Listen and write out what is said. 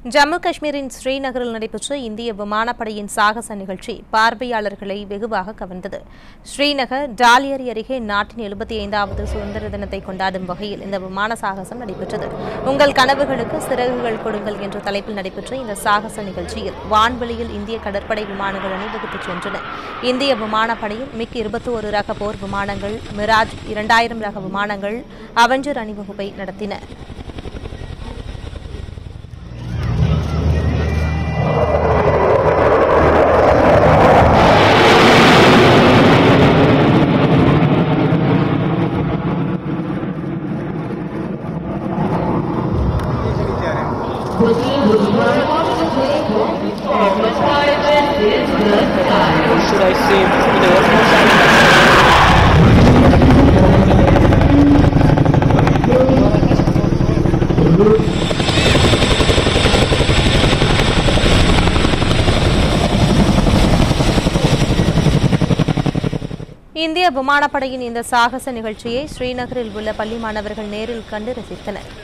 ஜம்மு காஷ்மீரின் ஸ்ரீநகரில் நடைபெற்ற இந்திய விமானப்படையின் சாகச நிகழ்ச்சி பார்வையாளர்களை வெகுவாக கவர்ந்தது ஸ்ரீநகர் டாலியரி அருகே நாட்டின் எழுபத்தி ஐந்தாவது சுதந்திர தினத்தை கொண்டாடும் வகையில் இந்த விமான சாகசம் நடைபெற்றது உங்கள் கனவுகளுக்கு சிறகுகள் கொடுங்கள் என்ற தலைப்பில் நடைபெற்ற இந்த சாகச நிகழ்ச்சியில் வான்வெளியில் இந்திய கடற்படை விமானங்கள் அணிவகுத்துச் சென்றன இந்திய விமானப்படையின் மிக் இருபத்தி ஒரு ரக போர் விமானங்கள் மிராஜ் இரண்டாயிரம் ரக விமானங்கள் அவெஞ்சர் அணிவகுப்பை நடத்தின should I save the Air Force? இந்திய விமானப்படையின் இந்த சாகச நிகழ்ச்சியை ஸ்ரீநகரில் உள்ள பள்ளி மாணவர்கள் நேரில் கண்டு ரசித்தனர்